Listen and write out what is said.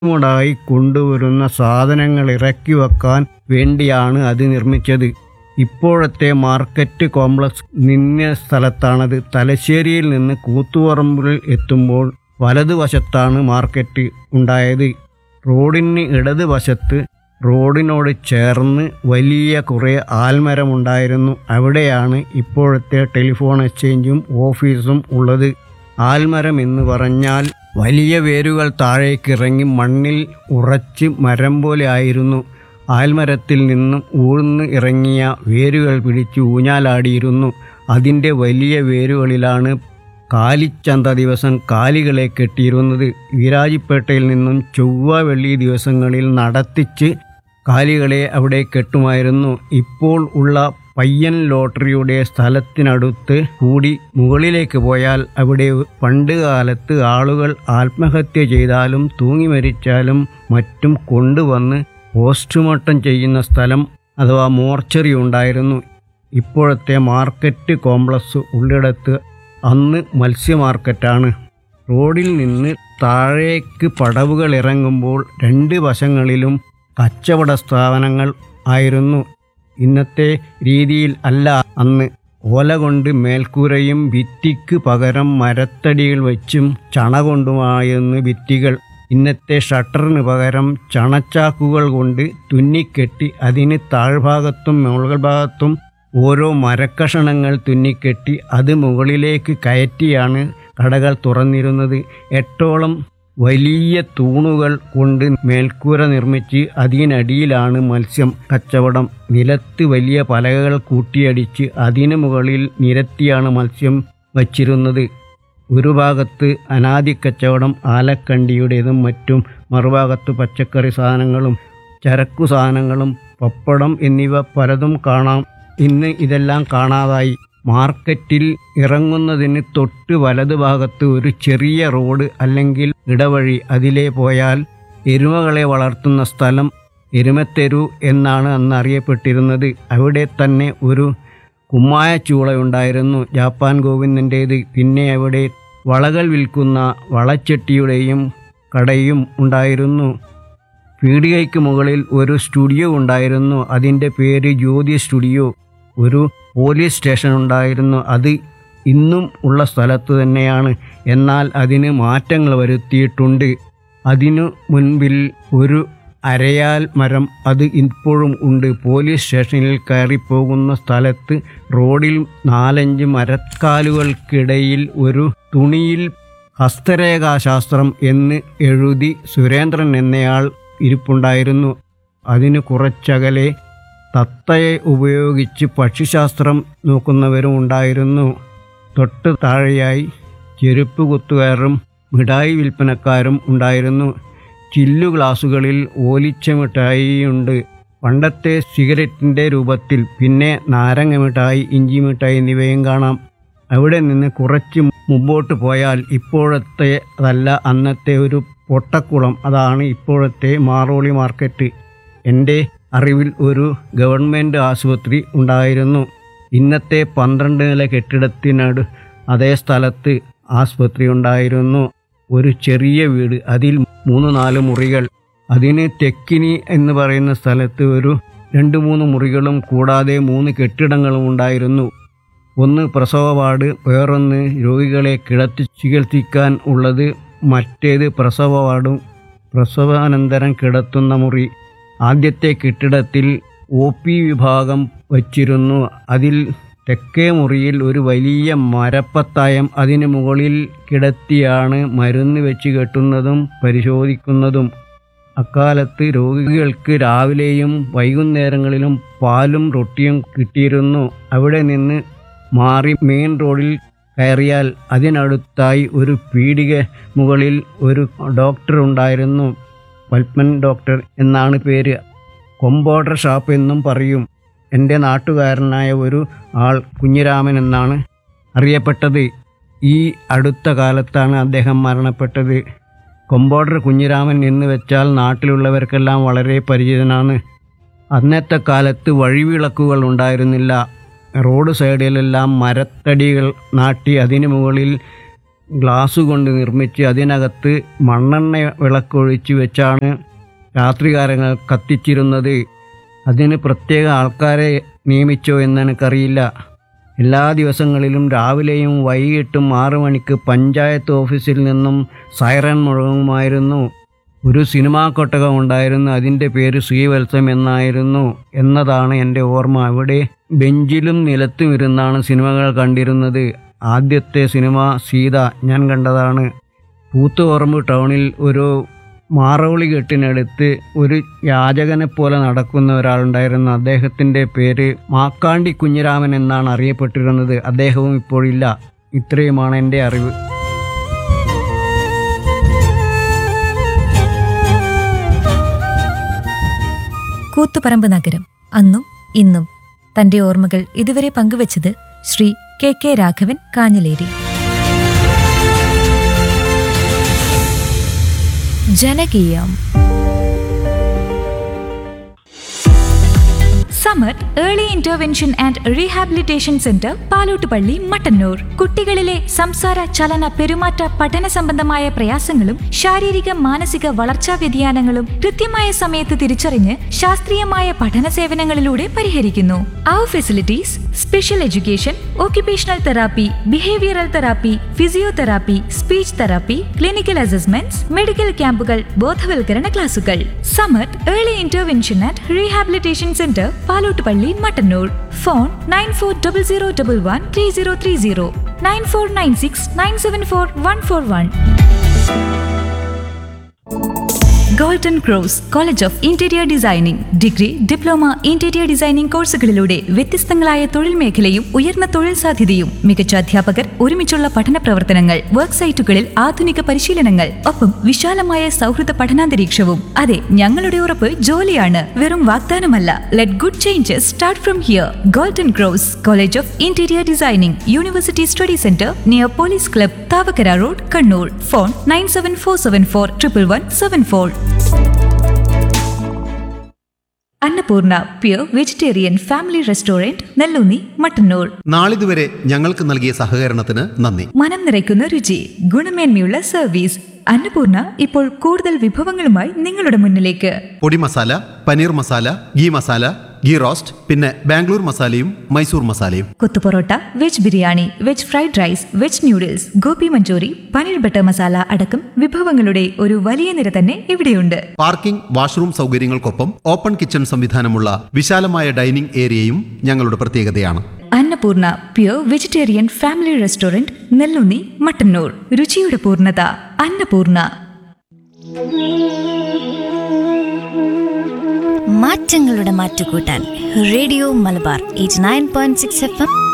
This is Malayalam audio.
ായി കൊണ്ടുവരുന്ന സാധനങ്ങൾ ഇറക്കി വെക്കാൻ വേണ്ടിയാണ് അത് നിർമ്മിച്ചത് ഇപ്പോഴത്തെ മാർക്കറ്റ് കോംപ്ലക്സ് നിന്ന സ്ഥലത്താണത് തലശ്ശേരിയിൽ നിന്ന് കൂത്തുപറമ്പിൽ എത്തുമ്പോൾ വലതുവശത്താണ് മാർക്കറ്റ് ഉണ്ടായത് റോഡിന് ഇടതുവശത്ത് റോഡിനോട് ചേർന്ന് വലിയ കുറേ ആൽമരമുണ്ടായിരുന്നു അവിടെയാണ് ഇപ്പോഴത്തെ ടെലിഫോൺ എക്സ്ചേഞ്ചും ഓഫീസും ഉള്ളത് ആൽമരം എന്ന് പറഞ്ഞാൽ വലിയ വേരുകൾ താഴേക്കിറങ്ങി മണ്ണിൽ ഉറച്ച് മരം പോലെ ആയിരുന്നു ആൽമരത്തിൽ നിന്നും ഊഴ്ന്ന് ഇറങ്ങിയ വേരുകൾ പിടിച്ച് ഊഞ്ഞാലാടിയിരുന്നു അതിൻ്റെ വലിയ വേരുകളിലാണ് കാലിച്ചന്ത ദിവസം കാലികളെ കെട്ടിയിരുന്നത് വീരാജിപ്പേട്ടയിൽ നിന്നും ചൊവ്വ വെള്ളി ദിവസങ്ങളിൽ നടത്തിച്ച് കാലികളെ അവിടെ കെട്ടുമായിരുന്നു ഇപ്പോൾ ഉള്ള പയ്യൻ ലോട്ടറിയുടെ സ്ഥലത്തിനടുത്ത് കൂടി മുകളിലേക്ക് പോയാൽ അവിടെ പണ്ട് കാലത്ത് ആളുകൾ ആത്മഹത്യ ചെയ്താലും തൂങ്ങി മരിച്ചാലും മറ്റും കൊണ്ടുവന്ന് പോസ്റ്റ്മോർട്ടം ചെയ്യുന്ന സ്ഥലം അഥവാ മോർച്ചറി ഉണ്ടായിരുന്നു ഇപ്പോഴത്തെ മാർക്കറ്റ് കോംപ്ലക്സ് ഉള്ളിടത്ത് അന്ന് മത്സ്യ മാർക്കറ്റാണ് റോഡിൽ നിന്ന് താഴേക്ക് പടവുകൾ ഇറങ്ങുമ്പോൾ രണ്ട് വശങ്ങളിലും കച്ചവട സ്ഥാപനങ്ങൾ ആയിരുന്നു ഇന്നത്തെ രീതിയിൽ അല്ല അന്ന് ഓല കൊണ്ട് മേൽക്കൂരയും ഭിത്തിക്ക് പകരം മരത്തടികൾ വെച്ചും ചണ കൊണ്ടുമായിരുന്നു ഭിത്തികൾ ഇന്നത്തെ ഷട്ടറിന് പകരം ചണച്ചാക്കുകൾ കൊണ്ട് തുന്നിക്കെട്ടി അതിന് താഴ്ഭാഗത്തും മുകൾ ഭാഗത്തും ഓരോ മരക്കഷണങ്ങൾ തുന്നിക്കെട്ടി അത് മുകളിലേക്ക് കയറ്റിയാണ് കടകൾ തുറന്നിരുന്നത് എട്ടോളം വലിയ തൂണുകൾ കൊണ്ട് മേൽക്കൂര നിർമ്മിച്ച് അതിനടിയിലാണ് മത്സ്യം കച്ചവടം നിലത്ത് വലിയ പലകകൾ കൂട്ടിയടിച്ച് അതിനു മുകളിൽ നിരത്തിയാണ് മത്സ്യം വച്ചിരുന്നത് ഒരു ഭാഗത്ത് അനാദി കച്ചവടം ആലക്കണ്ടിയുടേതും മറ്റും മറുഭാഗത്ത് പച്ചക്കറി സാധനങ്ങളും ചരക്കു സാധനങ്ങളും പപ്പടം എന്നിവ പലതും കാണാം ഇന്ന് ഇതെല്ലാം കാണാതായി മാർക്കറ്റിൽ ഇറങ്ങുന്നതിന് തൊട്ട് വലതുഭാഗത്ത് ഒരു ചെറിയ റോഡ് അല്ലെങ്കിൽ ഇടവഴി അതിലേ പോയാൽ എരുമകളെ വളർത്തുന്ന സ്ഥലം എരുമത്തെരു എന്നാണ് അന്ന് അറിയപ്പെട്ടിരുന്നത് അവിടെ തന്നെ ഒരു കുമ്മായ ചൂളയുണ്ടായിരുന്നു ജാപ്പാൻ ഗോവിന്ദൻ്റേത് പിന്നെ അവിടെ വളകൾ വിൽക്കുന്ന വളച്ചട്ടിയുടെയും കടയും ഉണ്ടായിരുന്നു പീടികയ്ക്ക് മുകളിൽ ഒരു സ്റ്റുഡിയോ ഉണ്ടായിരുന്നു അതിൻ്റെ പേര് ജ്യോതി സ്റ്റുഡിയോ ഒരു പോലീസ് സ്റ്റേഷൻ ഉണ്ടായിരുന്നു അത് ഇന്നും ഉള്ള സ്ഥലത്ത് തന്നെയാണ് എന്നാൽ അതിന് മാറ്റങ്ങൾ വരുത്തിയിട്ടുണ്ട് അതിനു മുൻപിൽ ഒരു അരയാൽ മരം അത് ഇപ്പോഴും ഉണ്ട് പോലീസ് സ്റ്റേഷനിൽ കയറിപ്പോകുന്ന സ്ഥലത്ത് റോഡിൽ നാലഞ്ച് മരക്കാലുകൾക്കിടയിൽ ഒരു തുണിയിൽ ഹസ്തരേഖാശാസ്ത്രം എന്ന് എഴുതി സുരേന്ദ്രൻ എന്നയാൾ ഇരിപ്പുണ്ടായിരുന്നു അതിന് കുറച്ചകലെ തത്തയെ ഉപയോഗിച്ച് പക്ഷിശാസ്ത്രം നോക്കുന്നവരും ഉണ്ടായിരുന്നു തൊട്ട് താഴെയായി ചെരുപ്പ് കുത്തുകാരും മിഠായി വിൽപ്പനക്കാരും ഉണ്ടായിരുന്നു ചില്ലു ഗ്ലാസുകളിൽ ഓലിച്ച മിഠായിയുണ്ട് പണ്ടത്തെ സിഗരറ്റിൻ്റെ രൂപത്തിൽ പിന്നെ നാരങ്ങ മിഠായി ഇഞ്ചി മിഠായി എന്നിവയും കാണാം അവിടെ നിന്ന് കുറച്ച് മുമ്പോട്ട് പോയാൽ ഇപ്പോഴത്തെ അതല്ല അന്നത്തെ ഒരു പൊട്ടക്കുളം അതാണ് ഇപ്പോഴത്തെ മാറോളി മാർക്കറ്റ് എൻ്റെ അറിവിൽ ഒരു ഗവൺമെൻറ് ആശുപത്രി ഉണ്ടായിരുന്നു ഇന്നത്തെ പന്ത്രണ്ട് നില കെട്ടിടത്തിനട് അതേ സ്ഥലത്ത് ആശുപത്രി ഉണ്ടായിരുന്നു ഒരു ചെറിയ വീട് അതിൽ മൂന്ന് നാല് മുറികൾ അതിന് തെക്കിനി എന്ന് പറയുന്ന സ്ഥലത്ത് ഒരു രണ്ട് മൂന്ന് മുറികളും കൂടാതെ മൂന്ന് കെട്ടിടങ്ങളും ഉണ്ടായിരുന്നു ഒന്ന് പ്രസവ വാർഡ് വേറൊന്ന് രോഗികളെ കിടത്തി ചികിത്സിക്കാൻ ഉള്ളത് മറ്റേത് പ്രസവ വാർഡും പ്രസവാനന്തരം കിടത്തുന്ന മുറി ആദ്യത്തെ കെട്ടിടത്തിൽ ഒ പി വിഭാഗം വച്ചിരുന്നു അതിൽ തെക്കേ മുറിയിൽ ഒരു വലിയ മരപ്പത്തായം അതിനു മുകളിൽ കിടത്തിയാണ് മരുന്ന് വെച്ച് കെട്ടുന്നതും പരിശോധിക്കുന്നതും അക്കാലത്ത് രോഗികൾക്ക് രാവിലെയും വൈകുന്നേരങ്ങളിലും പാലും റൊട്ടിയും കിട്ടിയിരുന്നു അവിടെ നിന്ന് മാറി മെയിൻ റോഡിൽ കയറിയാൽ അതിനടുത്തായി ഒരു പീടിക മുകളിൽ ഒരു ഡോക്ടർ ഉണ്ടായിരുന്നു പത്മൻ ഡോക്ടർ എന്നാണ് പേര് കൊമ്പോഡർ ഷാപ്പ് എന്നും പറയും എൻ്റെ നാട്ടുകാരനായ ഒരു ആൾ കുഞ്ഞിരാമൻ എന്നാണ് അറിയപ്പെട്ടത് ഈ അടുത്ത കാലത്താണ് അദ്ദേഹം മരണപ്പെട്ടത് കൊമ്പോഡർ കുഞ്ഞിരാമൻ എന്ന് വെച്ചാൽ നാട്ടിലുള്ളവർക്കെല്ലാം വളരെ പരിചിതനാണ് അന്നത്തെ കാലത്ത് വഴിവിളക്കുകൾ ഉണ്ടായിരുന്നില്ല റോഡ് സൈഡിലെല്ലാം മരത്തടികൾ നാട്ടി അതിനു മുകളിൽ ഗ്ലാസ് കൊണ്ട് നിർമ്മിച്ച് അതിനകത്ത് മണ്ണെണ്ണ വിളക്കൊഴിച്ച് വെച്ചാണ് രാത്രികാലങ്ങൾ കത്തിച്ചിരുന്നത് അതിന് പ്രത്യേക ആൾക്കാരെ നിയമിച്ചോ എന്ന് എനിക്കറിയില്ല എല്ലാ ദിവസങ്ങളിലും രാവിലെയും വൈകിട്ടും ആറു മണിക്ക് പഞ്ചായത്ത് ഓഫീസിൽ നിന്നും സൈറൻ മുഴങ്ങുമായിരുന്നു ഒരു സിനിമാ കൊട്ടകം ഉണ്ടായിരുന്നു അതിൻ്റെ പേര് ശ്രീവത്സം എന്നായിരുന്നു എന്നതാണ് എൻ്റെ ഓർമ്മ അവിടെ ബെഞ്ചിലും നിലത്തും ഇരുന്നാണ് സിനിമകൾ കണ്ടിരുന്നത് ആദ്യത്തെ സിനിമ സീത ഞാൻ കണ്ടതാണ് പൂത്തുപറമ്പ് ടൗണിൽ ഒരു മാറോളി കെട്ടിനടുത്ത് ഒരു യാചകനെ പോലെ നടക്കുന്ന ഒരാളുണ്ടായിരുന്നു അദ്ദേഹത്തിൻ്റെ പേര് മാക്കാണ്ടി കുഞ്ഞിരാമൻ എന്നാണ് അറിയപ്പെട്ടിരുന്നത് അദ്ദേഹവും ഇപ്പോഴില്ല ഇത്രയുമാണ് എൻ്റെ അറിവ് കൂത്തുപറമ്പ് നഗരം അന്നും ഇന്നും തന്റെ ഓർമ്മകൾ ഇതുവരെ പങ്കുവച്ചത് ശ്രീ കെ കെ രാഘവൻ കാഞ്ഞിലേരി ജനകീയം Samar early intervention and rehabilitation centre Palottupalli Mattannur കുട്ടികളിലെ സംസാര ചലന പെരുമാറ്റ പഠന സംബന്ധമായ പ്രയാസങ്ങളും ശാരീരിക മാനസിക വളർച്ചാ വ്യതിയാനങ്ങളും കൃത്യമായ സമയത്ത് തിരിച്ചറിഞ്ഞ് ശാസ്ത്രീയമായ പഠന സേവനങ്ങളിലൂടെ പരിഹരിക്കുന്നു അവർ facilities special education occupational therapy behavioural therapy physiotherapy speech therapy clinical assessments medical ക്യാമ്പുകൾ ബോധവൽക്കരണ ക്ലാസുകൾ Samath early intervention and rehabilitation centre Palottupalli Mattannur phone nine four double zero double one three zero three zero nine four nine six nine seven four one four one golden cross college of interior designing degree diploma interior designing കോഴ്സുകളിലൂടെ വ്യത്യസ്തങ്ങളായ തൊഴിൽ മേഖലയും ഉയർന്ന തൊഴിൽ സാധ്യതയും മികച്ച അധ്യാപകർ ഒരുമിച്ചുള്ള പഠന പ്രവർത്തനങ്ങൾ വർക്ക് സൈറ്റുകളിൽ ആധുനിക പരിശീലനങ്ങൾ ഒപ്പം വിശാലമായ സൗഹൃദ പഠനാന്തരീക്ഷവും അതെ ഞങ്ങളുടെ ഉറപ്പ് ജോലിയാണ് വെറും വാഗ്ദാനമല്ല let good changes start from here golden cross college of interior designing university study centre near police club Thavakkara road Kannur phone nine seven four seven four triple one seven four Annapoorna pure vegetarian family restaurant Nellunni Mattannur നാളിതുവരെ ഞങ്ങൾക്ക് നൽകിയ സഹകരണത്തിന് നന്ദി മനം നിറയ്ക്കുന്ന രുചി ഗുണമേന്മയുള്ള സർവീസ് അന്നപൂർണ ഇപ്പോൾ കൂടുതൽ വിഭവങ്ങളുമായി നിങ്ങളുടെ മുന്നിലേക്ക് പൊടി masala paneer masala ghee masala ghee roast പിന്നെ ബാംഗ്ലൂർ മസാലയും മൈസൂർ മസാലയും കൊത്തുപൊറോട്ട veg biryani veg fried rice veg noodles gobi manchurian paneer butter masala അടക്കം വിഭവങ്ങളുടെ ഒരു വലിയ നിര തന്നെ ഇവിടെയുണ്ട് പാർക്കിംഗ് വാഷ്റൂം സൗകര്യങ്ങൾക്കൊപ്പം ഓപ്പൺ കിച്ചൺ സംവിധാനമുള്ള വിശാലമായ ഡൈനിംഗ് ഏരിയയും ഞങ്ങളുടെ പ്രത്യേകതയാണ് Annapoorna pure vegetarian family restaurant Nellunni Mattannur രുചിയുടെ പൂർണ്ണത അന്നപൂർണ മാറ്റങ്ങളുടെ മാറ്റുകൂട്ടാൻ radio Malabar eight nine point six F M